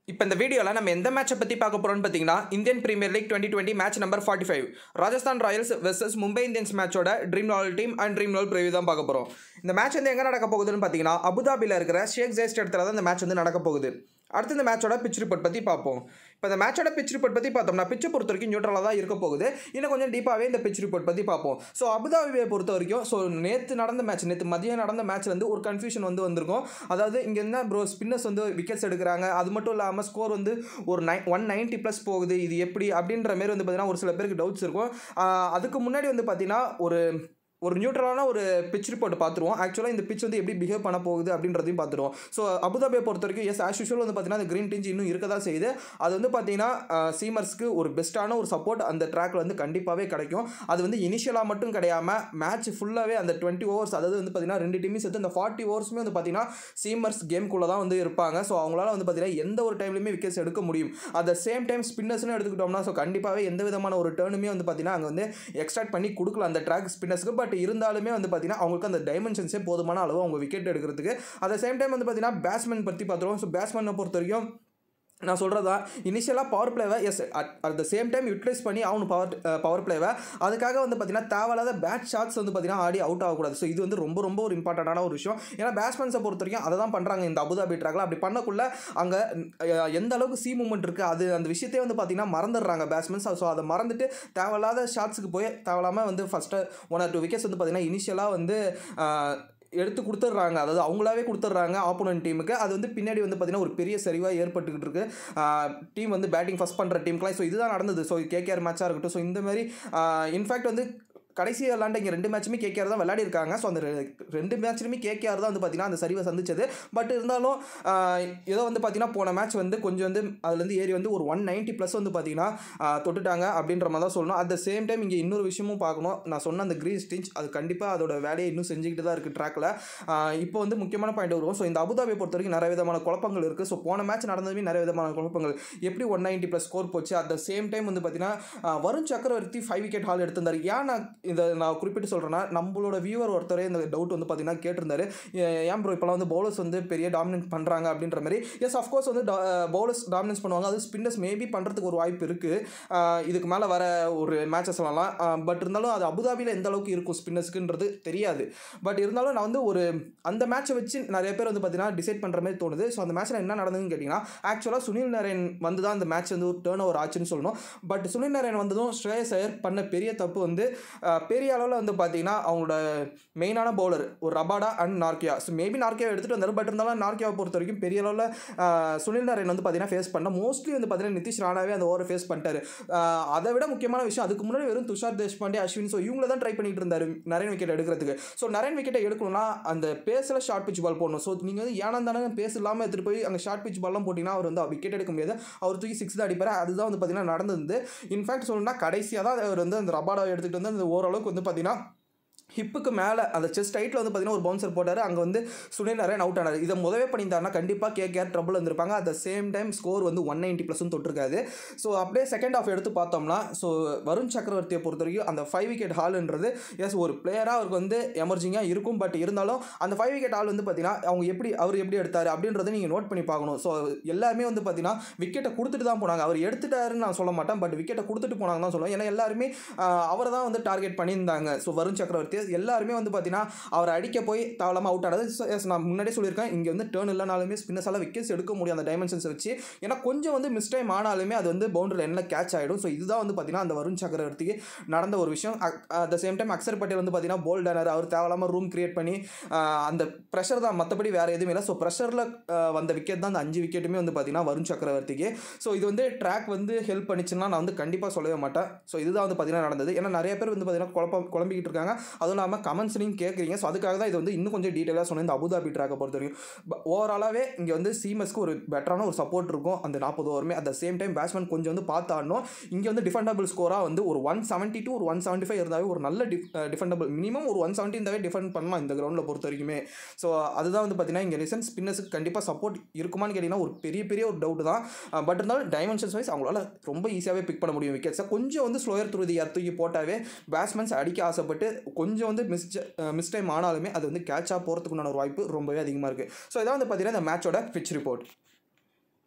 இப்போ இந்த வீடியோவில் நம்ம எந்த மேட்சை பற்றி பார்க்க போகிறோம்னு பார்த்தீங்கன்னா Indian Premier League twenty twenty match number forty five Rajasthan Royals versus Mumbai Indians மேட்சோட ட்ரீம் லால் டீம் அண்ட் ட்ரீம் லால் ப்ரிவியூ தான் பார்க்க போகிறோம் இந்த மேட்ச் வந்து எங்கே நடக்க போகுதுன்னு பார்த்தீங்கன்னா அபுதாபியில் இருக்கிற ஷேக் ஜெயஸ்ட் இடத்துல தான் இந்த மேட்ச் வந்து நடக்க போகுது அடுத்து இந்த மேட்சோட பிச் ரிப்போர்ட் பற்றி பார்ப்போம் இப்போ இந்த மேட்சோட பிச் ரிப்போர்ட் பற்றி பார்த்தோம்னா பிச்சை பொறுத்த வரைக்கும் நியூட்ரலாக தான் இருக்க போகுது இன்னும் கொஞ்சம் டீப்பாகவே இந்த பிச் ரிப்போர்ட் பற்றி பார்ப்போம் ஸோ அபுதாபியை பொறுத்த வரைக்கும் ஸோ நேற்று நடந்த மேட்ச் நேற்று மதியம் நடந்த மேட்ச்ல இருந்து ஒரு கன்ஃபியூஷன் வந்து வந்திருக்கும் அதாவது இங்கே என்ன ப்ரோ ஸ்பின்னர்ஸ் வந்து விக்கெட்ஸ் எடுக்கிறாங்க அது மட்டும் இல்லாமல் ஸ்கோர் வந்து ஒரு நை ஒன் நைன்ட்டி ப்ளஸ் போகுது இது எப்படி அப்படின்ற மாரி வந்து பார்த்தீங்கன்னா ஒரு சில பேருக்கு டவுட்ஸ் இருக்கும் ஆஹ் அதுக்கு முன்னாடி வந்து பார்த்தீங்கன்னா ஒரு ஒரு நியூட்ரலான ஒரு பிச் ரிப்போர்ட் பார்த்துருவோம் ஆக்சுவலாக இந்த பிச் வந்து எப்படி பிஹேவ் பண்ண போகுது அப்படின்றதையும் பார்த்துருவோம் ஸோ அபுதாபியை பொறுத்த வரைக்கும் எஸ் ஆஸ் யூஷுவல் வந்து பார்த்தீங்கன்னா அந்த க்ரீன் டிஞ்ச் இன்னும் இருக்க தான் செய்யுது அது வந்து பார்த்தீங்கன்னா சீமர்ஸ்க்கு ஒரு பெஸ்ட்டான ஒரு சப்போர்ட் அந்த ட்ராக்ல வந்து கண்டிப்பாகவே கிடைக்கும் அது வந்து இனிஷியலாக மட்டும் கிடையாமல் மேட்ச் ஃபுல்லாகவே அந்த டுவெண்ட்டி ஓவர்ஸ் அதாவது வந்து பார்த்தீங்கன்னா ரெண்டு டீமையும் சேர்த்து இந்த ஃபார்ட்டி ஓவர்ஸுமே வந்து பார்த்தீங்கன்னா சீமர்ஸ் கேம்குள்ளே தான் வந்து இருப்பாங்க ஸோ அவங்களால வந்து பார்த்தீங்கன்னா எந்த ஒரு டைம்லையுமே விக்கெட்ஸ் எடுக்க முடியும் அட் த சேம் டைம் ஸ்பின்னர்ஸ்னு எடுத்துக்கிட்டோம்னா ஸோ கண்டிப்பாகவே எந்த விதமான ஒரு டேர்னுமே வந்து பார்த்தீங்கன்னா அங்கே வந்து எக்ஸ்ட்ராக்ட் பண்ணி கொடுக்கல அந்த ட்ராக் ஸ்பின்னர்ஸ்க்கு பட் இருந்தாலுமே வந்து பார்த்தீங்கன்னா அவங்களுக்கு அந்த டைமென்ஷன்ஸே போதுமான அளவு அவங்க விக்கெட் எடுக்கிறதுக்கு அட் த சேம் டைம் வந்து பார்த்தீங்கன்னா பேட்ஸ்மேன் பற்றி பார்த்துருவோம் ஸோ பேட்ஸ்மேனை பொறுத்த வரைக்கும் நான் சொல்கிறதா இனிஷியலாக பவர் பிளேவை yes at at the same time utilize பண்ணி ஆகணும் பவர் பவர் பிளேவை அதுக்காக வந்து பார்த்தீங்கன்னா தேவையில்லாத பேட் ஷாட்ஸ் வந்து பார்த்தீங்கன்னா ஆடி அவுட் ஆகக்கூடாது ஸோ இது வந்து ரொம்ப ரொம்ப ஒரு இம்பார்ட்டண்டான ஒரு விஷயம் ஏன்னா பேட்ஸ்மேன்ஸை பொறுத்த வரைக்கும் அதை தான் பண்ணுறாங்க இந்த அபுதாபி ட்ராக்ல அப்படி பண்ணக்குள்ள அங்கே எந்த அளவுக்கு சி மூமெண்ட் இருக்குது அது அந்த விஷயத்தையே வந்து பார்த்தீங்கன்னா மறந்துடுறாங்க பேட்ஸ்மேன்ஸ் ஸோ அதை மறந்துட்டு தேவையில்லாத ஷாட்ஸுக்கு போய் தேவையில்லாமல் வந்து first one or two wickets வந்து பார்த்தீங்கன்னா இனிஷியலாக வந்து ஆஹ், எடுத்து கொடுத்துட்றாங்க அதாவது அவங்களாவே கொடுத்துட்றாங்க ஆப்போனன்ட் டீமுக்கு அது வந்து பின்னாடி வந்து பார்த்தீங்கன்னா ஒரு பெரிய சரிவாக ஏற்பட்டுக்கிட்டு இருக்கு டீம் வந்து பேட்டிங் ஃபஸ்ட் பண்ணுற டீமுக்குலாம் ஸோ இதுதான் நடந்தது ஸோ கேகேஆர் மேட்சாக இருக்கட்டும் ஸோ இந்த மாதிரி இன்ஃபேக்ட் வந்து கடைசி விளாண்ட இங்கே ரெண்டு மேட்சுமே கேகேஆர் தான் விளையாடி இருக்காங்க ஸோ அந்த ரெ- ரெண்டு மேட்ச்லையுமே கேகேஆர் தான் வந்து பார்த்தீங்கன்னா அந்த சரிவை சந்திச்சது பட் இருந்தாலும் ஆஹ், ஏதோ வந்து பார்த்தீங்கன்னா போன மேட்ச் வந்து கொஞ்சம் வந்து அதுலேருந்து ஏறி வந்து ஒரு ஒன் நைன்ட்டி ப்ளஸ் வந்து பார்த்தீங்கன்னா ஆஹ், தொட்டுட்டாங்க அப்படின்ற மாதிரி தான் சொல்லணும் அட் த சேம் டைம் இங்கே இன்னொரு விஷயமும் பார்க்கணும் நான் சொன்ன அந்த க்ரீஸ் ஸ்டிஞ்ச் அது கண்டிப்பாக அதோட வேலையை இன்னும் செஞ்சுக்கிட்டு தான் இருக்குது ட்ராக்கில் இப்போ வந்து முக்கியமான பாயிண்ட் வருவோம் ஸோ இந்த அபுதாபியை பொறுத்த வரைக்கும் நிறைய விதமான குழப்பங்கள் இருக்குது ஸோ போன மேட்ச் நடந்ததுமே நிறைய விதமான குழப்பங்கள் எப்படி ஒன் நைன்ட்டி ப்ளஸ் ஸ்கோர் போச்சு அட் த சேம் டைம் வந்து பார்த்தீங்கன்னா ஆஹ், வருண் சக்கரவர்த்தி ஃபைவ் விக்கெட் ஹால் எடுத்திருந்தார் ஏன் நான் இதை நான் குறிப்பிட்டு சொல்கிறேன்னா நம்மளோட வியூவர் ஒருத்தரே இந்த டவுட் வந்து பார்த்தீங்கன்னா கேட்டிருந்தாரு ஏ- ஏன் ப்ரோ இப்போலாம் வந்து பவுலர்ஸ் வந்து பெரிய டாமினன்ட் பண்ணுறாங்க அப்படின்ற மாதிரி எஸ் அஃப்கோர்ஸ் வந்து பவுலர்ஸ் டாமினன்ஸ் பண்ணுவாங்க அது ஸ்பின்னர்ஸ் மேபி பண்ணுறதுக்கு ஒரு வாய்ப்பு இருக்குது இதுக்கு மேலே வர ஒரு மேட்சஸ் சொல்லலாம் பட் இருந்தாலும் அது அபுதாபியில் எந்த அளவுக்கு இருக்கும் ஸ்பின்னர்ஸ்க்குன்றது தெரியாது பட் இருந்தாலும் நான் வந்து ஒரு அந்த மேட்சை வச்சு நிறைய பேர் வந்து பார்த்தீங்கன்னா டிசைட் பண்ணுற மாதிரி தோணுது ஸோ அந்த மேட்ச்சில் என்ன நடந்ததுன்னு கேட்டிங்கன்னா ஆக்சுவலாக சுனில் நரேன் வந்து தான் அந்த மேட்ச் வந்து ஒரு டேர்ன் ஓவர் ஆச்சுன்னு சொல்லணும் பட் சுனில் நரேன் வந்ததும் ஸ்ரேயஸ் ஐயர் பண்ண பெரிய தப்பு வந்து அஹ், பெரிய அளவில் வந்து பார்த்தீங்கன்னா அவங்களோட மெயினான பவுலர் ஒரு Rabada and Nortje so maybe நார்கியாவை எடுத்துகிட்டு வந்தார் பட் இருந்தாலும் நார்கியாவை பொறுத்த வரைக்கும் பெரிய அளவில் அஹ், சுனில் நரேன் வந்து பார்த்தீங்கன்னா ஃபேஸ் பண்ண மோஸ்ட்லி வந்து பார்த்தீங்கன்னா நிதிஷ் ராணாவே அந்த ஓவரை ஃபேஸ் பண்ணிட்டாரு அஹ், அதை விட முக்கியமான விஷயம் அதுக்கு முன்னாடி வெறும் துஷார் தேஷ்பாண்டே அஸ்வின் ஸோ இவங்கள தான் ட்ரை பண்ணிட்டு இருந்தார் நரேன் விக்கெட் எடுக்கிறதுக்கு ஸோ நரேன் விக்கெட்டை எடுக்கணும்னா அந்த பேஸில் ஷார்ட் பிச் பால் போடணும் ஸோ நீங்கள் வந்து ஏனா தானே பேஸ் இல்லாமல் எடுத்துகிட்டு போய் அங்கே ஷார்ட் பிச் பால்லாம் போட்டிங்கன்னா அவர் வந்து விக்கெட் எடுக்க முடியாது அவர் தூக்கி சிக்ஸ் தான் அடிப்பார் அதுதான் வந்து பார்த்தீங்கன்னா நடந்தது இன்ஃபேக்ட் சொல்லணும்னா கடைசியாக தான் அவர் வந்து அந்த ரபாடாவை எடுத்துகிட்டு வந்து அந்த ஓரளவுக்கு வந்து பார்த்தீங்கன்னா ஹிப்புக்கு மேலே அந்த செஸ்ட் ஹைட்டில் வந்து பார்த்தீங்கன்னா ஒரு பவுன்சர் போட்டார் அங்கே வந்து சுனில் நரேன் அவுட் ஆனார் இதை முதவே பண்ணியிருந்தாருன்னா கண்டிப்பாக கேகேஆர் ட்ரபிள் வந்திருப்பாங்க at the same time score வந்து ஒன் நைன்ட்டி ப்ளஸும் தொட்டிருக்காது ஸோ அப்படியே செகண்ட் ஆஃப் எடுத்து பார்த்தோம்னா ஸோ வருண் சக்கரவர்த்தியை பொறுத்த வரைக்கும் அந்த ஃபைவ் விக்கெட் ஹால்ன்றது எஸ் ஒரு பிளேயராக அவருக்கு வந்து எமர்ஜிங்காக இருக்கும் பட் இருந்தாலும் அந்த ஃபைவ் விக்கெட் ஹால் வந்து பார்த்தீங்கன்னா அவங்க எப்படி அவர் எப்படி எடுத்தார் அப்படின்றத நீங்கள் நோட் பண்ணி பார்க்கணும் ஸோ எல்லாருமே வந்து பார்த்தீங்கன்னா விக்கெட்டை கொடுத்துட்டு தான் போனாங்க அவர் எடுத்துட்டாருன்னு நான் சொல்ல மாட்டேன் பட் விக்கெட்டை கொடுத்துட்டு போனாங்க தான் சொல்லுவேன் ஏன்னா எல்லாருமே அவரை தான் வந்து டார்கெட் பண்ணியிருந்தாங்க ஸோ வருண் சக்கரவர்த்தி எல்லாருமே வந்து பார்த்தீங்கன்னா அவர் அடிக்க போய் தாவலாமல் அவுட் ஆனது So, yes, நான் முன்னாடியே சொல்லியிருக்கேன் இங்கே வந்து டேர்ன் இல்லைனாலுமே ஸ்பின்னர்ஸால் விக்கெட்ஸ் எடுக்க முடியும் அந்த டைமென்ஷன்ஸை வச்சு ஏன்னா கொஞ்சம் வந்து மிஸ் டைம் ஆனாலுமே அது வந்து பவுண்டரியில் என்ன கேட்ச் ஆகிடும் ஸோ இதுதான் வந்து பார்த்தீங்கன்னா அந்த வருண் சக்கரவர்த்திக்கு நடந்த ஒரு விஷயம் at the same time Axar Patel வந்து பார்த்தீங்கன்னா போல்ட் ஆனார் அவர் தேவையில்லாமல் ரூம் கிரியேட் பண்ணி ஆஹ், அந்த ப்ரெஷர் தான் மற்றபடி வேறு எதுவுமே இல்லை ஸோ ப்ரெஷரில் வந்த விக்கெட் தான் அந்த அஞ்சு விக்கெட்டுமே வந்து பார்த்தீங்கன்னா வருண் சக்கரவர்த்திக்கு ஸோ இது வந்து ட்ராக் வந்து ஹெல்ப் பண்ணிச்சுன்னா நான் வந்து கண்டிப்பாக சொல்லவே மாட்டேன் ஸோ இதுதான் வந்து பார்த்தீங்கன்னா நடந்தது ஏன்னா நிறைய பேர் வந்து பார்த்தீங்கன்னா குழப்பம் குழம்பிக்கிட்டு இருக்காங்க அதுவும் இல்லாமல் கமெண்ட்ஸ்லையும் கேட்குறீங்க ஸோ அதுக்காக தான் இது வந்து இன்னும் கொஞ்சம் டீட்டெயிலாக சொன்னேன் இந்த அபுதாபி ட்ராக்கை பொறுத்த வரைக்கும் ஓவராலாகவே இங்கே வந்து சீமஸ்க்கு ஒரு பெட்டரான ஒரு சப்போர்ட் இருக்கும் அந்த நாற்பது ஓவருமே at the same time batsman கொஞ்சம் வந்து பார்த்து ஆடணும் இங்கே வந்து டிஃபெண்டபிள் ஸ்கோராக வந்து ஒரு ஒன் செவன்ட்டி டு ஒரு ஒன் செவன்ட்டி ஃபைவ் இருந்தாவே ஒரு நல்ல டிஃப் டிஃபெண்டபிள் மினிமம் ஒரு ஒன் செவன்ட்டி இருந்தாவே டிஃபெண்ட் பண்ணலாம் இந்த கிரௌண்டில் பொறுத்த வரைக்குமே ஸோ அதுதான் வந்து பார்த்தீங்கன்னா இங்கே ரிசன் ஸ்பின்னர்ஸுக்கு கண்டிப்பாக சப்போர்ட் இருக்குமான்னு கேட்டிங்கன்னா ஒரு பெரிய பெரிய ஒரு டவுட் தான் பட் இருந்தாலும் டைமென்ஷன்ஸ் வைஸ் அவங்களால ரொம்ப ஈஸியாகவே பிக் பண்ண முடியும் விக்கெட்ஸை கொஞ்சம் வந்து ஸ்லோயர் த்ரூ தி தூக்கி போட்டாவே பேட்ஸ்மேன்ஸ் அடிக்க ஆசைப்பட்டு கொஞ்சம் வந்து மிஸ் மிஸ் டைம் ஆனாலுமே அது வந்து கேட்சாக போகிறதுக்குண்டான ஒரு வாய்ப்பு ரொம்பவே அதிகமாக இருக்குது ஸோ இதான் வந்து பார்த்தீங்கன்னா இந்த மேட்சோட பிச் ரிப்போர்ட்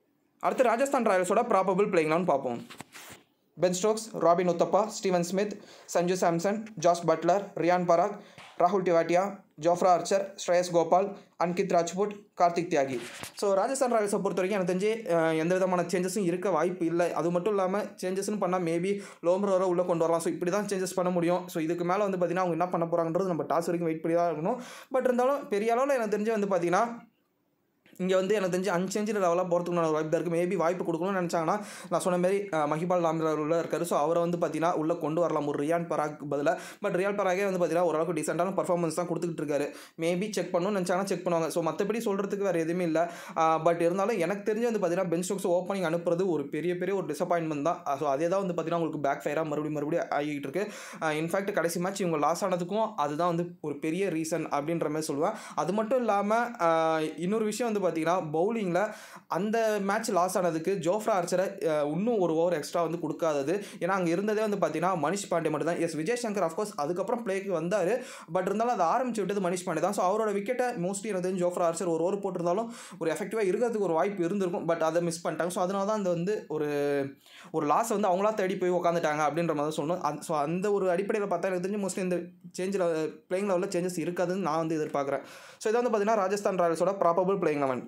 அடுத்து ராஜஸ்தான் ராயல்ஸோட ப்ராபபிள் பிளேயிங்லான்னு பார்ப்போம் Ben Stokes Robin Uthappa Steven Smith Sanju Samson Jos Buttler Riyan Parag ராகுல் Tewatia Jofra Archer Shreyas Gopal Ankit Rajput Kartik Tyagi so Rajasthan ராயல்ஸை பொறுத்த வரைக்கும் எனக்கு தெரிஞ்சு அஹ், எந்த விதமான சேஞ்சஸும் இருக்க வாய்ப்பு இல்லை அது மட்டும் இல்லாமல் சேஞ்சஸ்னு பண்ணால் மேபி லோம்ரோரை உள்ளே கொண்டு வரலாம் ஸோ இப்படி தான் சேஞ்சஸ் பண்ண முடியும் ஸோ இதுக்கு மேலே வந்து பார்த்தீங்கன்னா அவங்க என்ன பண்ண போகிறாங்கன்றது நம்ம டாஸ் வரைக்கும் வெயிட் பண்ணி தான் இருக்கணும் பட் இருந்தாலும் பெரிய அளவில் எனக்கு தெரிஞ்சு வந்து பார்த்தீங்கன்னா இங்கே வந்து எனக்கு தெரிஞ்சு அன்சேஞ்சு லெவலாக போகிறதுக்கு ஒரு வாய்ப்பு தான் இருக்குது மேபி வாய்ப்பு கொடுக்கணும்னு நினச்சாங்கன்னா நான் சொன்ன மாதிரி அஹ், மஹிபால் லாம்ரார் உள்ள இருக்காரு ஸோ அவரை வந்து பார்த்தீங்கன்னா உள்ளே கொண்டு வரலாம் ஒரு ரியான் பராக் பதிலாக பட் ரியான் பராகே வந்து பார்த்தீங்கன்னா ஓரளவுக்கு டீசெண்டான பர்ஃபார்மன்ஸ் தான் கொடுத்துக்கிட்டு இருக்காரு மேபி செக் பண்ணணும்னு நினச்சாங்கன்னா செக் பண்ணுவாங்க ஸோ மற்றபடி சொல்கிறதுக்கு வேறு எதுவுமே இல்லை பட் இருந்தாலும் எனக்கு தெரிஞ்சு வந்து பார்த்தீங்கன்னா பென் ஸ்டோக்ஸ் ஓப்பனிங் அனுப்புறது ஒரு பெரிய பெரிய ஒரு டிசப்பாயின்மெண்ட் தான் ஸோ அதே தான் வந்து பார்த்தீங்கன்னா உங்களுக்கு பேக் ஃபயராக மறுபடியும் மறுபடியும் ஆகிட்டு இருக்கு இன்ஃபேக்ட் கடைசி மேட்ச் இவங்க லாஸ் ஆனதுக்கும் அதுதான் வந்து ஒரு பெரிய ரீசன் அப்படின்ற மாதிரி சொல்லுவேன் அது மட்டும் இல்லாமல் இன்னொரு விஷயம் வந்து பார்த்தீங்கன்னா பவுலிங்கில் அந்த மேட்ச் லாஸ் ஆனதுக்கு ஜோஃப்ரா ஆர்ச்சரை அஹ், இன்னும் ஒரு ஓவர் எக்ஸ்ட்ரா வந்து கொடுக்காதது ஏன்னா அங்கே இருந்ததே வந்து பார்த்தீங்கன்னா மனிஷ் பாண்டே மட்டும் தான் எஸ் விஜய் சங்கர் அஃப்கோர்ஸ் அதுக்கப்புறம் பிளேக்கு வந்தார் பட் இருந்தாலும் அதை ஆரம்பிச்சு விட்டது மனிஷ் பாண்டே தான் ஸோ அவரோட விக்கெட்டை மோஸ்ட்லி எனக்கு தெரிஞ்சு ஜோஃப்ரா ஆர்ச்சர் ஒரு ஓவர் போட்டிருந்தாலும் ஒரு எஃபெக்டிவாக இருக்கிறதுக்கு ஒரு வாய்ப்பு இருந்திருக்கும் பட் அதை மிஸ் பண்ணிட்டாங்க ஸோ அதனால தான் அந்த வந்து ஒரு ஒரு லாஸ் வந்து அவங்களா தேடி போய் உட்காந்துட்டாங்க அப்படின்ற மாதிரி தான் சொல்லணும் அந்த ஸோ அந்த ஒரு அடிப்படையில் பார்த்தா எனக்கு தெரிஞ்சு மோஸ்ட்லி இந்த சேஞ்சில் பிளேயிங் லெவலில் சேஞ்சஸ் இருக்காதுன்னு நான் வந்து எதிர்பார்க்குறேன் ஸோ இதை வந்து பார்த்தீங்கன்னா ராஜஸ்தான் ராயல்ஸோட ப்ராபபிள் பிளேயிங் லெவன்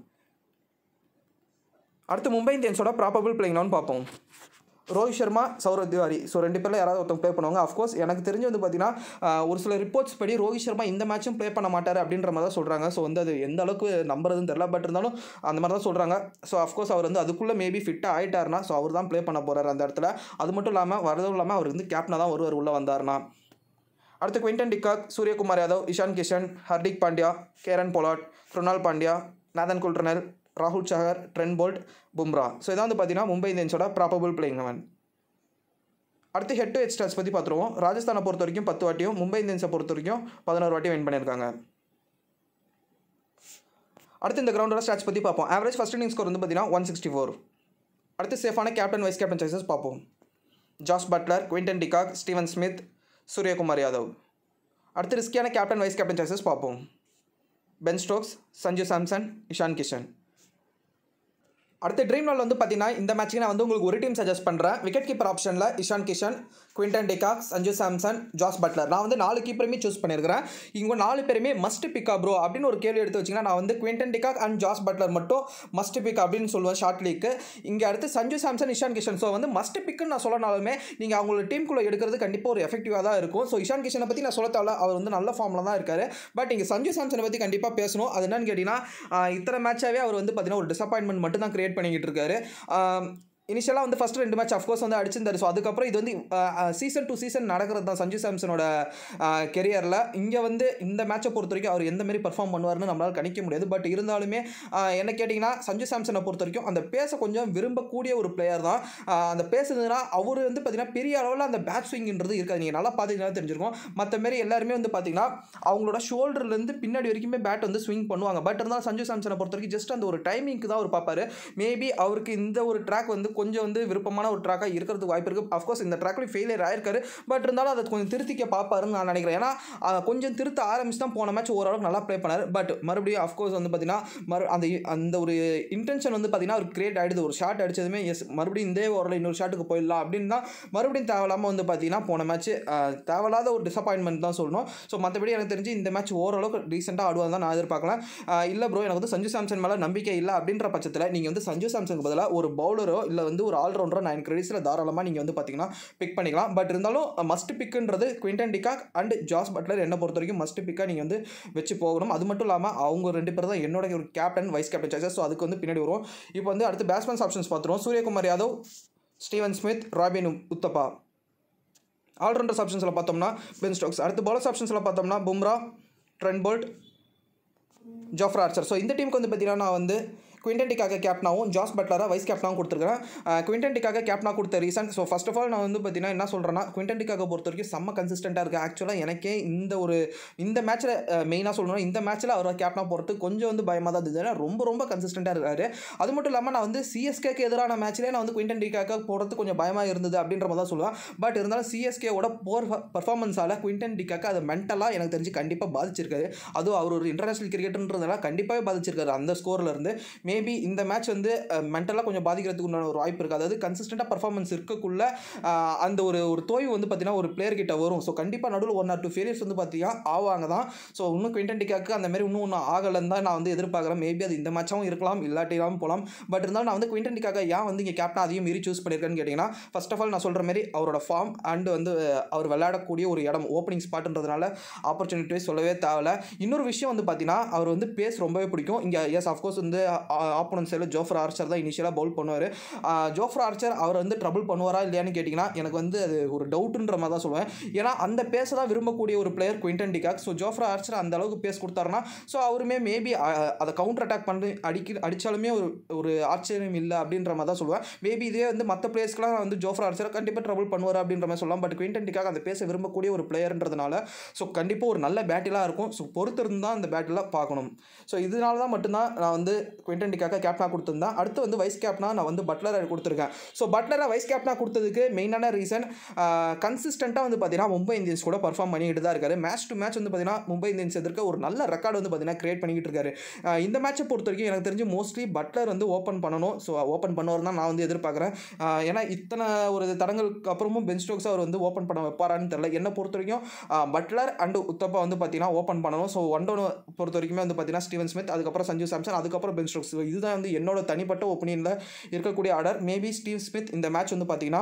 அடுத்து மும்பை இந்தியன்ஸோட ப்ராபபிள் பிளேயிங் லெவன் பார்ப்போம் ரோஹித் சர்மா சௌரவ் திவாரி ஸோ ரெண்டு பேரில் யாராவது ஒருத்தவங்க ப்ளே பண்ணுவாங்க அஃப்கோர்ஸ் எனக்கு தெரிஞ்சு வந்து பார்த்தீங்கன்னா ஆஹ், ஒரு சில ரிப்போர்ட்ஸ் படி ரோஹித் சர்மா இந்த மேட்சும் ப்ளே பண்ண மாட்டார் அப்படின்ற மாதிரி தான் சொல்கிறாங்க ஸோ வந்து அது எந்த அளவுக்கு நம்புறதுன்னு தெரில பட் இருந்தாலும் அந்த மாதிரி தான் சொல்கிறாங்க ஸோ அஃப்கோர்ஸ் அவர் வந்து அதுக்குள்ளே மேபி ஃபிட்டாக ஆயிட்டாருனா ஸோ அவர் தான் ப்ளே பண்ண போகிறார் அந்த இடத்துல அது மட்டும் இல்லாமல் வரதும் இல்லாமல் அவர் வந்து கேப்டனாக தான் ஒருவர் உள்ளே வந்தார்னா அடுத்து Quinton de Kock Suryakumar Yadav Ishan Kishan Hardik Pandya Kieron Pollard Krunal Pandya Nathan Coulter-Nile ராகுல் Chahar Trent Boult Bumrah so இதான் வந்து பார்த்தீங்கன்னா மும்பை இந்தியன்ஸோட ப்ராபபிள் பிளேயிங் லெவன் அடுத்து ஹெட் டு ஹெட் ஸ்டாட்ஸ் பற்றி பார்த்துருவோம் ராஜஸ்தானை பொறுத்த வரைக்கும் பத்து வாட்டியும் மும்பை இந்தியன்ஸை பொறுத்த வரைக்கும் பதினோரு வாட்டியும் வின் பண்ணியிருக்காங்க அடுத்து இந்த கிரவுண்டோட ஸ்டாட்ஸ் பற்றி பார்ப்போம் ஆவரேஜ் ஃபஸ்ட் இன்னிங் ஸ்கோர் வந்து பார்த்தீங்கன்னா ஒன் சிக்ஸ்டி ஃபோர் அடுத்து சேஃபான கேப்டன் வைஸ் கேப்டன் சாய்ஸஸ் பார்ப்போம் Jos Buttler Quinton de Kock Steven Smith Suryakumar Yadav அடுத்து ரிஸ்கியான கேப்டன் வைஸ் கேப்டன் சாய்ஸஸ் பார்ப்போம் பென் ஸ்டோக்ஸ் சஞ்சு சாம்சன் இஷான் கிஷன் அடுத்த ட்ரீம் நாள் வந்து பார்த்தீங்கன்னா இந்த மேட்ச்சுக்கு நான் வந்து உங்களுக்கு ஒரு டீம் சஜஸ்ட் பண்ணுறேன் விக்கெட் கீப்பர் ஆப்ஷனில் Ishan Kishan Quinton de Kock Sanju Samson Jos Buttler நான் வந்து நாலு கீப்பருமே சூஸ் பண்ணியிருக்கிறேன் இவங்க நாலு பேருமே மஸ்ட் பிக்கா ப்ரோ அப்படின்னு ஒரு கேள்வி எடுத்து வச்சிங்கன்னா நான் வந்து Quinton de Kock and Jos Buttler மட்டும் மஸ்ட் பிக் அப்படின்னு சொல்லுவேன் ஷார்ட் லீக்கு இங்கே அடுத்து சஞ்சு சாம்சன் இஷான் கிஷன் ஸோ வந்து மஸ்ட் பிக்குன்னு நான் சொல்லனாலுமே நீங்கள் அவங்களோட டீமுக்குள்ளே எடுக்கிறது கண்டிப்பாக ஒரு எஃபெக்டிவாக தான் இருக்கும் ஸோ இஷான் கிஷனை பற்றி நான் சொல்ல தேவையில்ல அவர் வந்து நல்ல ஃபார்மில் தான் இருக்காரு பட் இங்கே சஞ்சு சாம்சனை பற்றி கண்டிப்பாக பேசணும் அது என்னன்னு கேட்டிங்கன்னா ஆஹ் இத்தனை மேட்சாகவே அவர் வந்து பார்த்தீங்கன்னா ஒரு டிசப்பாயின்மெண்ட் மட்டும் தான் கிரியேட் பண்ணிக்கிட்டு இருக்காரு இனிஷியலாக வந்து ஃபஸ்ட் ரெண்டு மேட்ச் அஃப்கோர்ஸ் வந்து அடிச்சிருந்தாரு ஸோ அதுக்கப்புறம் இது வந்து சீசன் டு சீசன் நடக்கிறது தான் சஞ்சு சாம்சனோட கெரியரில் இங்கே வந்து இந்த மேட்சை பொறுத்த வரைக்கும் அவர் எந்த மாதிரி பர்ஃபார்ம் பண்ணுவார்னு நம்மளால் கணிக்க முடியாது பட் இருந்தாலுமே ஆஹ் என்ன கேட்டிங்கன்னா சஞ்சு சாம்சனை பொறுத்த வரைக்கும் அந்த பேச கொஞ்சம் விரும்பக்கூடிய ஒரு பிளேயர் தான் ஆஹ் அந்த பேசுனதுன்னா அவர் வந்து பார்த்தீங்கன்னா பெரிய அளவில் அந்த பேட் ஸ்விங்ன்றது இருக்காது நீங்கள் நல்லா பார்த்தீங்கன்னா தெரிஞ்சிருக்கும் மற்ற மாரி எல்லாருமே வந்து பார்த்தீங்கன்னா அவங்களோட ஷோல்டர்லேருந்து பின்னாடி வரைக்குமே பேட் வந்து ஸ்விங் பண்ணுவாங்க பட் இருந்தாலும் சஞ்சு சாம்சனை பொறுத்த வரைக்கும் ஜஸ்ட் அந்த ஒரு டைமிங்க்கு தான் அவர் பார்ப்பாரு மேபி அவருக்கு இந்த ஒரு ட்ராக் வந்து கொஞ்சம் வந்து விருப்பமான ஒரு ட்ராக்காக இருக்கிறதுக்கு வாய்ப்பு இருக்குது அஃப்கோர்ஸ் இந்த ட்ராக்லேயும் ஃபெயிலியர் ஆயிருக்காரு பட் இருந்தாலும் அதை கொஞ்சம் திருத்திக்க பார்ப்பாருன்னு நான் நினைக்கிறேன் ஏன்னா அஹ், கொஞ்சம் திருத்த ஆரம்பிச்சு தான் போன மேட்ச் ஓரளவுக்கு நல்லா ப்ளே பண்ணார் பட் மறுபடியும் அஃப்கோர்ஸ் வந்து பார்த்தீங்கன்னா மறு அந்த அந்த ஒரு இன்டென்ஷன் வந்து பார்த்தீங்கன்னா ஒரு கிரியேட் ஆகிடுது ஒரு ஷாட் அடிச்சதுமே எஸ் மறுபடியும் இந்த ஓவரில் இன்னொரு ஷாட்டுக்கு போயிடலாம் அப்படின்னு தான் மறுபடியும் தேவையில்லாமல் வந்து பார்த்தீங்கன்னா போன மேட்ச் தேவையில்லாத ஒரு டிசப்பாயின்மெண்ட் தான் சொல்லணும் ஸோ மற்றபடி எனக்கு தெரிஞ்சு இந்த மேட்ச் ஓரளவுக்கு ரீசெண்டாக ஆடுவாங்க தான் நான் எதிர்பார்க்கலாம் இல்லை ப்ரோ எனக்கு வந்து சஞ்சு சாம்சன் மேலே நம்பிக்கை இல்லை அப்படின்ற பட்சத்தில் நீங்கள் வந்து சஞ்சு சாம்சனுக்கு பதிலாக ஒரு பவுலரோ இல்லை வந்து ஒரு ஆல்ரவுண்டரோ நைன் கிரெடிட்ஸில் தாராளமாக நீங்கள் வந்து பார்த்தீங்கன்னா பிக் பண்ணிக்கலாம் பட் இருந்தாலும் மஸ்ட் பிக்குன்றது Quinton de Kock and Jos Buttler என்னை பொறுத்த வரைக்கும் மஸ்ட் பிக்காக நீங்கள் வந்து வச்சு போகணும் அது மட்டும் இல்லாமல் அவங்க ரெண்டு பேர் தான் என்னோட ஒரு captain vice captain choices so அதுக்கு வந்து பின்னாடி வரும் இப்போ வந்து அடுத்து பேட்ஸ்மேன்ஸ் ஆப்ஷன்ஸ் பார்த்துருவோம் Suryakumar Yadav Steven Smith Robin Uthappa allrounders ஆப்ஷன்ஸில் பார்த்தோம்னா பென் ஸ்டோக்ஸ் அடுத்து பாலர்ஸ் ஆப்ஷன்ஸில் பார்த்தோம்னா Bumrah Trent Boult Jofra Archer so இந்த டீமுக்கு வந்து பார்த்தீங்கன்னா நான் வந்து குவிண்டன்டிக்காக கேப்டனாகவும் ஜாஸ் பட்லராக வைஸ் கேப்டனாகவும் கொடுத்துருக்கேன் குவிண்டன்டிக்காக கேப்டனாக கொடுத்த reason so first of all நான் வந்து பார்த்தீங்கன்னா என்ன சொல்கிறேன்னா குவிண்டன்டிக்காக பொறுத்த வரைக்கும் செம்ம கன்சிஸ்டண்ட்டாக இருக்குது ஆக்சுவலாக எனக்கே இந்த ஒரு இந்த மேட்ச்சில் மெயினாக சொல்லணும் இந்த மேட்ச்சில் அவர் கேப்டனாக போகிறது கொஞ்சம் வந்து பயமாக தான் இருந்தது ஏன்னா ரொம்ப ரொம்ப கன்சிஸ்டண்ட்டாக இருக்காரு அது மட்டும் இல்லாமல் நான் வந்து சிஎஸ்கேக்கு எதிரான மேட்ச்லேயே நான் வந்து குவிண்டன்டிக்காக போகிறது கொஞ்சம் பயமாக இருந்தது அப்படின்ற மாதிரி தான் சொல்லுவேன் பட் இருந்தாலும் சிஎஸ்கேவோட போர் பர்ஃபார்மன்ஸால் குவிண்டன் டிக்காக்கு அது மென்டலாக எனக்கு தெரிஞ்சு கண்டிப்பாக பாதிச்சிருக்காரு அதுவும் அவர் ஒரு இன்டர்நேஷனல் கிரிக்கெட்டுன்றதுனால கண்டிப்பாகவே பாதிச்சிருக்காரு அந்த ஸ்கோரில் இருந்து மேபி இந்த மேட்ச் வந்து மென்டலாக கொஞ்சம் பாதிக்கிறதுக்கு உண்டான ஒரு வாய்ப்பு இருக்குது அதாவது கன்சிஸ்டண்ட்டாக பர்ஃபார்மன்ஸ் இருக்கக்குள்ள அஹ், அந்த ஒரு ஒரு தோய்வு வந்து பார்த்தீங்கன்னா ஒரு பிளேயர் கிட்ட வரும் ஸோ கண்டிப்பாக நடுவில் ஒன் ஆர் டூ ஃபெயிலியர்ஸ் வந்து பார்த்தீங்கன்னா ஆவாங்க தான் ஸோ இன்னும் குவிண்டன் டிக்காக்கு அந்த மாதிரி இன்னும் ஒன்றும் ஆகலைன்னு தான் நான் வந்து எதிர்பார்க்குறேன் மேபி அது இந்த மேட்சாகவும் இருக்கலாம் இல்லாட்டிலாம் போகலாம் பட் இருந்தாலும் நான் வந்து குவிண்டன் டிக்காக ஏன் வந்து இங்கே கேப்டன் அதையும் மீறி சூஸ் பண்ணியிருக்கேன்னு கேட்டிங்கன்னா ஃபர்ஸ்ட் ஆஃப் ஆல் நான் சொல்கிற மாதிரி அவரோட ஃபார்ம் அண்ட் வந்து அவர் விளையாடக்கூடிய ஒரு இடம் ஓப்பனிங் ஸ்பாட்ன்றதுனால ஆப்பர்ச்சுனிட்டி சொல்லவே தேவையில்ல இன்னொரு விஷயம் வந்து பார்த்தீங்கன்னா அவர் வந்து பேஸ் ரொம்பவே பிடிக்கும் இங்கே எஸ் அஃப்கோர்ஸ் வந்து ஆப்போனன்ட் சைடில் ஜோஃபர் ஆர்ச்சர் தான் இனிஷியலாக பவுல் பண்ணுவார் ஜோஃபர் ஆர்ச்சர் அவர் வந்து ட்ரபிள் பண்ணுவாரா இல்லையான்னு கேட்டிங்கன்னா எனக்கு வந்து அது ஒரு டவுட்டுன்ற மாதிரி தான் சொல்லுவேன் ஏன்னா அந்த பேஸை தான் விரும்பக்கூடிய ஒரு player Quinton de Kock so Jofra Archer அந்த அளவுக்கு பேஸ் கொடுத்தாருன்னா ஸோ அவருமே மேபி அதை கவுண்டர் அட்டாக் பண்ணி அடிக்க அடித்தாலுமே ஒரு ஒரு ஆச்சரியம் இல்லை அப்படின்ற மாதிரி தான் சொல்லுவேன் மேபி இதே வந்து மற்ற பிளேயர்ஸ்க்குலாம் வந்து ஜோஃபர் ஆர்ச்சர் கண்டிப்பாக ட்ரபிள் பண்ணுவார் அப்படின்ற மாதிரி சொல்லலாம் பட் குவிண்டன் டிகாக் அந்த பேச விரும்பக்கூடிய ஒரு பிளேயர்ன்றதுனால ஸோ கண்டிப்பாக ஒரு நல்ல பேட்டிலாக இருக்கும் ஸோ பொறுத்திருந்து தான் அந்த பேட்டில் பார்க்கணும் ஸோ இதனால தான் மட்டும்தான் நான் வந்து குவிண்டன் டிகாக்க கேப்டனாக கொடுத்துருந்தேன் அடுத்து வந்து வைஸ் கேப்டனாக நான் வந்து பட்லரை கொடுத்துருக்கேன் ஸோ பட்லரை வைஸ் கேப்டனாக கொடுத்ததுக்கு மெயினான ரீசன் கன்சிஸ்டண்ட்டாக வந்து பார்த்தீங்கன்னா மும்பை இந்தியன்ஸ் கூட பர்ஃபார்ம் பண்ணிக்கிட்டு தான் இருக்காரு மேட்ச் டு மேட்ச் வந்து பார்த்தீங்கன்னா மும்பை இந்தியன்ஸ் எதிர்க்க ஒரு நல்ல ரெக்கார்டு வந்து பார்த்தீங்கன்னா கிரியேட் பண்ணிக்கிட்டு இருக்காரு ஆஹ் இந்த மேட்சை பொறுத்த வரைக்கும் எனக்கு தெரிஞ்சு மோஸ்ட்லி பட்லர் வந்து ஓப்பன் பண்ணணும் ஸோ ஓப்பன் பண்ணுவார் தான் நான் வந்து எதிர்பார்க்குறேன் ஆஹ் ஏன்னா இத்தனை ஒரு தடங்களுக்கு அப்புறமும் பென் ஸ்டோக்ஸ் அவர் வந்து ஓப்பன் பண்ண வைப்பாரான்னு தெரியல என்னை பொறுத்த வரைக்கும் ஆஹ் பட்லர் அண்ட் உத்தப்பா வந்து பார்த்தீங்கன்னா ஓப்பன் பண்ணணும் ஸோ ஒன் டவுன் பொறுத்த வரைக்குமே வந்து பார்த்தீங்கன்னா ஸ்டீவன் ஸ்மித் அதுக்கப்புறம் சஞ்சு சாம்சன் அதுக்கப்புறம் பென் ஸ்டோக்ஸ் இதுதான் வந்து என்னோட தனிப்பட்ட ஒப்பீனியனில் இருக்கக்கூடிய ஆர்டர் மேபி ஸ்டீவ் ஸ்மித் இந்த மேட்ச் வந்து பார்த்தீங்கன்னா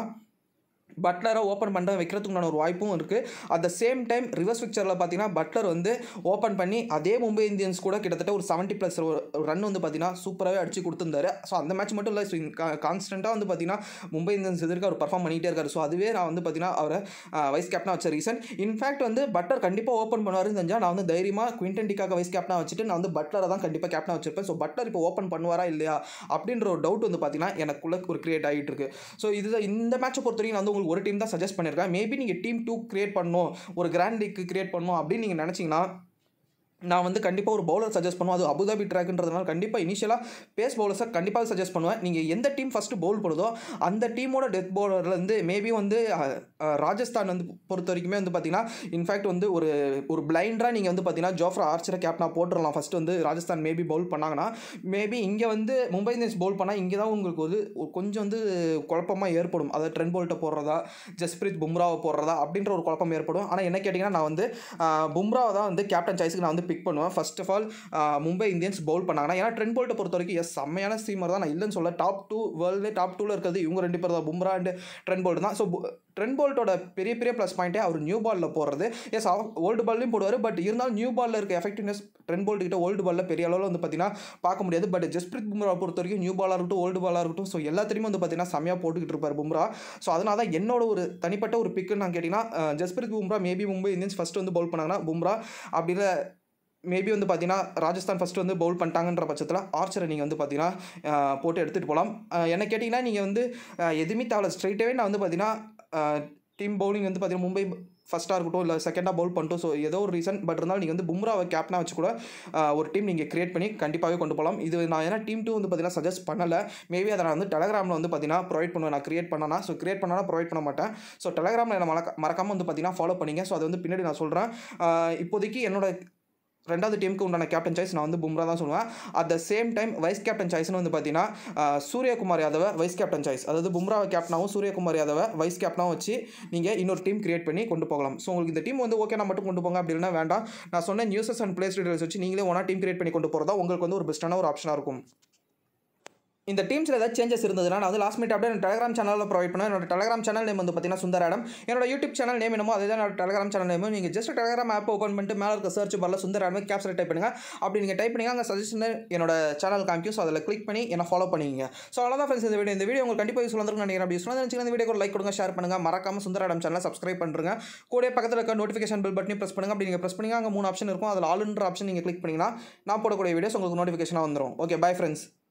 பட்லரை ஓப்பன் பண்ண வைக்கிறதுக்குண்டான ஒரு வாய்ப்பும் இருக்குது at the same time reverse பிக்சரில் பார்த்தீங்கன்னா பட்லர் வந்து ஓப்பன் பண்ணி அதே மும்பை இந்தியன்ஸ் கூட கிட்டத்தட்ட ஒரு செவன்ட்டி ப்ளஸ் ரன் வந்து பார்த்தீங்கன்னா சூப்பராகவே அடிச்சு கொடுத்துருந்தாரு ஸோ அந்த மேட்ச் மட்டும் இல்லை கான்ஸ்டண்ட்டாக வந்து பார்த்தீங்கன்னா மும்பை இந்தியன்ஸ் எதிர்க்க அவர் பர்ஃபார்ம் பண்ணிகிட்டே இருக்காரு ஸோ அதுவே நான் வந்து பார்த்தீங்கன்னா அவரை வைஸ் கேப்டனாக வச்ச ரீசன் இன்ஃபேக்ட் வந்து பட்லர் கண்டிப்பாக ஓப்பன் பண்ணுவாருன்னு தெரிஞ்சால் நான் வந்து தைரியமாக குவிண்டன் டிக்காக வைஸ் கேப்டனாக வச்சுட்டு நான் வந்து பட்லரை தான் கண்டிப்பாக கேப்டனாக வச்சிருப்பேன் ஸோ பட்லர் இப்போ ஓப்பன் பண்ணுவாரா இல்லையா அப்படின்ற ஒரு டவுட் வந்து பார்த்தீங்கன்னா எனக்குள்ள ஒரு கிரியேட் ஆகிட்டு இருக்கு ஸோ இதுதான் இந்த மேட்சை பொறுத்த வரைக்கும் நான் வந்து உங்களுக்கு ஒரு டீம் தான் சஜஸ்ட் பண்ணியிருக்கேன் மேபி நீங்கள் டீம் டூ கிரியேட் பண்ணணும் ஒரு கிராண்ட் லீக் கிரியேட் பண்ணணும் அப்படின்னு நீங்கள் நினச்சிங்கன்னா நான் வந்து கண்டிப்பாக ஒரு பவுலர் சஜஸ்ட் பண்ணுவேன் அது அபுதாபி ட்ராக்ன்றதுனால கண்டிப்பாக இனிஷியலாக பேஸ் பவுலர்ஸை கண்டிப்பாக சஜஸ்ட் பண்ணுவேன் நீங்கள் எந்த டீம் ஃபஸ்ட்டு பவுல் பண்ணுதோ அந்த டீமோட டெத் பவுலர்லேருந்து மேபி வந்து அஹ், அஹ், ராஜஸ்தான் வந்து பொறுத்த வரைக்குமே வந்து பார்த்தீங்கன்னா இன்ஃபேக்ட் வந்து ஒரு ஒரு பிளைண்டாக நீங்கள் வந்து பார்த்தீங்கன்னா ஜோஃப்ரா ஆர்ச்சரை கேப்டனாக போட்டுடலாம் ஃபஸ்ட்டு வந்து ராஜஸ்தான் மேபி பவுல் பண்ணாங்கன்னா மேபி இங்கே வந்து மும்பை இந்தியன்ஸ் பவுல் பண்ணால் இங்கே தான் உங்களுக்கு ஒரு ஒரு கொஞ்சம் வந்து குழப்பமாக ஏற்படும் அதாவது ட்ரெண்ட் போல்ட்டை போடுறதா ஜஸ்பிரீத் பும்ராவை போடுறதா அப்படின்ற ஒரு குழப்பம் ஏற்படும் ஆனால் என்ன கேட்டிங்கன்னா நான் வந்து ஆஹ், பும்ராவை தான் வந்து கேப்டன் சாய்ஸுக்கு நான் வந்து பிக் பண்ணுவேன் first of all Mumbai Indians bowl பண்ணாங்கன்னா ஏன்னா ட்ரெண்ட் போல்ட்டை பொறுத்த வரைக்கும் எஸ் செம்மையான ஸ்ட்ரீமர் தான் நான் இல்லைன்னு சொல்ல டாப் டூ வேர்ல்டு டாப் டூவில் இருக்கிறது இவங்க ரெண்டு பேர் தான் பும்ரா அண்ட் ட்ரெண்ட் போல்ட் தான் ஸோ ட்ரெண்ட் போல்ட்டோட பெரிய பெரிய ப்ளஸ் பாயிண்ட்டே அவர் நியூ பாலில் போடுறது எஸ் ஓல்டு பால்லையும் போடுவார் பட் இருந்தாலும் நியூ பாலில் இருக்க எஃபெக்டிவ்னஸ் ட்ரெண்ட் போல்ட் கிட்ட ஓல்டு பாலில் பெரிய அளவில் வந்து பார்த்தீங்கன்னா பார்க்க முடியாது பட் ஜஸ்பிரித் பும்ரா பொறுத்த வரைக்கும் நியூ பாலாக இருக்கட்டும் ஓல்டு பாலாக இருக்கட்டும் ஸோ எல்லாத்தையுமே வந்து பார்த்தீங்கன்னா செம்மையாக போட்டுக்கிட்டு இருப்பார் பும்ரா ஸோ அதனால தான் என்னோட ஒரு தனிப்பட்ட ஒரு பிக்குன்னு நான் கேட்டிங்கன்னா அஹ், Jasprit Bumrah maybe Mumbai Indians first வந்து பவுல் பண்ணாங்கன்னா பும்ரா அப்படி இல்லை மேபி வந்து பார்த்தீங்கன்னா ராஜஸ்தான் ஃபஸ்ட்டு வந்து பவுல் பண்ணிட்டாங்கன்ற பட்சத்தில் ஆர்ச்சரை நீங்கள் வந்து பார்த்தீங்கன்னா அஹ், போட்டு எடுத்துகிட்டு போகலாம் அஹ், என்ன கேட்டிங்கன்னா நீங்கள் வந்து அஹ், எதுவுமே தேவை ஸ்ட்ரைட்டாகவே நான் வந்து பார்த்தீங்கன்னா டீம் பவுலிங் வந்து பார்த்தீங்கன்னா மும்பை ஃபஸ்ட்டாக இருக்கட்டும் இல்லை செகண்டாக பவுல் பண்ணிட்டோம் ஸோ ஏதோ ஒரு ரீசன் பட் இருந்தாலும் நீங்கள் வந்து பும்ராவை கேப்டனாக வச்சு கூட அஹ், ஒரு டீம் நீங்கள் கிரியேட் பண்ணி கண்டிப்பாகவே கொண்டு போகலாம் இது நான் ஏன்னா டீம் டூ வந்து பார்த்தீங்கன்னா சஜஸ்ட் பண்ணலை மேபி அதை நான் வந்து டெலகிராமில் வந்து பார்த்தீங்கன்னா ப்ரொவைட் பண்ணுவேன் நான் கிரியேட் பண்ணனா ஸோ கிரியேட் பண்ணனா ப்ரொவைட் பண்ண மாட்டேன் ஸோ டெலகிராமில் என்ன மறக்க மறக்காமல் வந்து பார்த்தீங்கன்னா ஃபாலோ பண்ணிங்க ஸோ அது வந்து பின்னாடி நான் சொல்கிறேன் இப்போதைக்கு என்னோட ரெண்டாவது டீமுக்கு உண்டான கேப்டன் சாய்ஸ் நான் வந்து பும்ரா தான் சொல்லுவேன் at the same time vice captain சாய்ஸ்னு வந்து பார்த்தீங்கன்னா ஆஹ், சூரியகுமார் யாதவை வைஸ் கேப்டன் சாய்ஸ் அதாவது பும்ராவை கேப்டனாகவும் சூரியகுமார் யாதவை வைஸ் கேப்டனாகவும் வச்சு நீங்கள் இன்னொரு டீம் கிரியேட் பண்ணி கொண்டு போகலாம் ஸோ உங்களுக்கு இந்த டீம் வந்து ஓகே நான் மட்டும் கொண்டு போங்க அப்படி இல்லைனா வேண்டாம் நான் சொன்ன நியூஸஸ் அண்ட் பிளேஸ் டீடைல்ஸ் வச்சு நீங்களே ஒன்றா டீம் கிரியேட் பண்ணி கொண்டு போகிறதா உங்களுக்கு வந்து ஒரு பெஸ்ட்டான ஒரு ஆப்ஷனாக இருக்கும் இந்த டீம்ஸில் ஏதாவது சேஞ்சஸ் இருந்ததுன்னா நான் வந்து லாஸ்ட் மினிட் அப்படியே டெலிகிராம் சேனலில் ப்ரொவைட் பண்ணுவேன் என்னோட டெலிகிராம் சேனல் நேம் வந்து பார்த்தீங்கன்னா சுந்தராடம் என்னோட யூடியூப் சேனல் நேம் என்னமோ அதே தான் என்னோட டெலிகிராம் சேனல் நேம் நீங்கள் ஜஸ்ட் டெலிகிராம் ஆப் ஓப்பன் பண்ணிட்டு மேலே இருக்க சர்ச் பாரில் சுந்தராடம் கேப்ஸில் டைப் பண்ணுங்க அப்படி நீங்கள் டைப் பண்ணுங்க அங்கே சஜஷன் என்னோட சேனல் காமிக்கும் ஸோ அதில் கிளிக் பண்ணி என்ன ஃபாலோ பண்ணிங்க ஸோ அவ்வளோதான் ஃப்ரெண்ட்ஸ் இந்த வீடியோ இந்த வீடியோ உங்களுக்கு கண்டிப்பாக யூஸ் வந்துருக்கும் நினைக்கிறேன் அப்படி யூஸ் வந்து இந்த வீடியோ ஒரு லைக் கொடுங்க ஷேர் பண்ணுங்க மறக்காம சுந்தராடம் சேனலை சப்ஸ்கிரைப் பண்ணுங்க கூட பக்கத்தில் இருக்க நோட்டிஃபிகேஷன் பில் பட்டனையும் ப்ரெஸ் பண்ணுங்க அப்படி நீங்கள் ப்ரெஸ் பண்ணுங்க அங்கே மூணு ஆப்ஷன் இருக்கும் அதில் ஆளுன்ற ஆப்ஷன் நீங்கள் கிளிக் பண்ணிங்கன்னா நான் போடக்கூடிய வீடியோஸ் உங்களுக்கு நோட்டிஃபிகேஷனாக வந்துடும் ஓகே பை ஃப்ரெண்ட்ஸ்